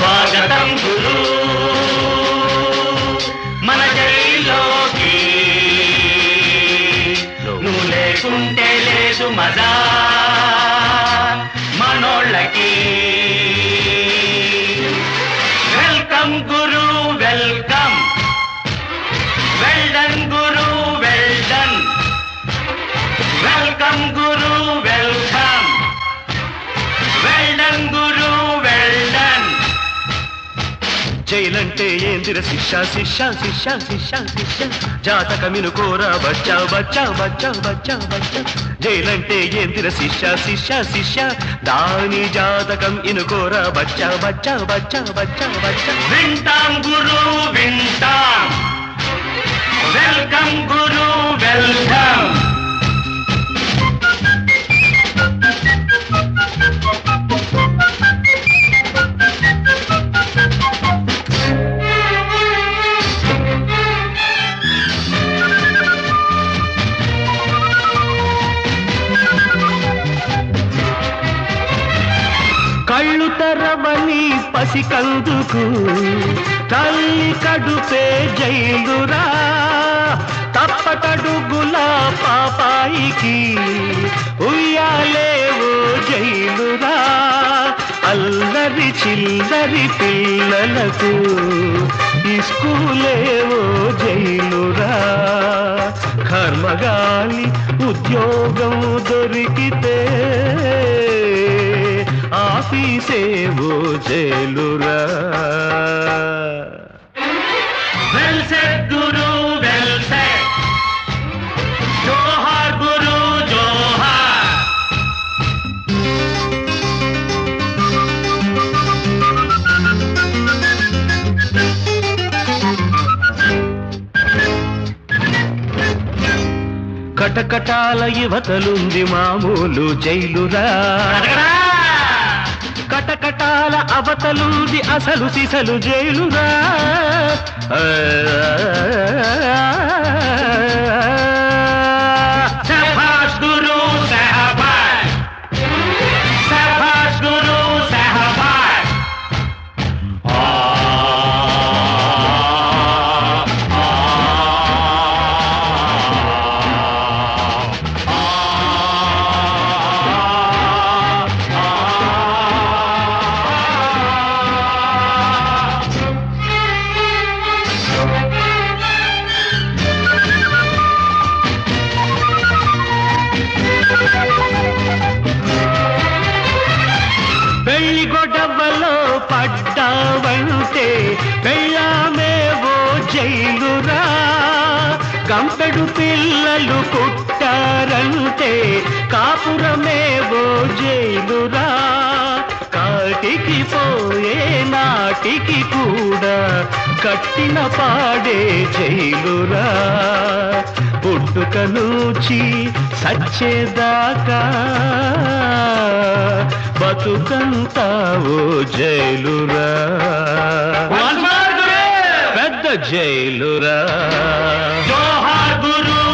స్వాగతం గురు మన జైల్లోకి నువ్వు లేకుంటే లేదు మజా మనోళ్ళకి వెల్కమ్ గురు వెల్కమ్ వెల్డన్ గురు వెల్డన్ వెల్కమ్ గురు వెల్కమ్ వెల్డన్ గురు వెల్డన్ జైలంటే ఏందిర శిక్ష శిక్ష శిక్ష శిక్ష శిక్ష జాతకమిను కోరా బచ్చా బచ్చా బచ్చా బచ్చా బచ్చా జైలంటే ఏందిర శిక్ష శిక్ష శిక్ష దాని జాతకం ఇనుకోరా బచ్చా బచ్చా బచ్చా బచ్చా బచ్చా వింటాం గురు వింటాం వెల్కమ్ గురు వెల్కమ్ కళ్ళు తెరవని పసికందుకు తల్లి కడుపే జైలురా తప్పటడుగుల పాపాయికి ఉయ్యాలేవో జైలురా అల్లరి చిల్లరి పిల్లలకు ఇస్కూలేవో జైలురా కర్మగాలి ఉద్యోగం దొరికితే ఆఫీసేవో జైలురా వెల్ సెట్ గురు వెల్ సెట్ జోహార్ గురు జోహార్ కటకటాల యువతలుంది మామూలు జైలురా అడగరా కటకటాల అవతలుంది అసలు సిసలు జైలురా సభాష్ గురు సహబాష్ సభాష్ గురు సహబాష్ పెళ్లి గొడవలో పడ్డావంటే పెళ్ళామేవో జైలురా కంపెడు పిల్లలు పుట్టారంటే కాపురమేవో జైలురా కాటికి పోయే నాటికి కూడా కట్టిన పాడే జైలురా పుట్టుక నుంచి సచ్చేదాకా బతుకంతా ఓ జైలురా One more గురు పెద్ద జైలురా జోహార్ గురు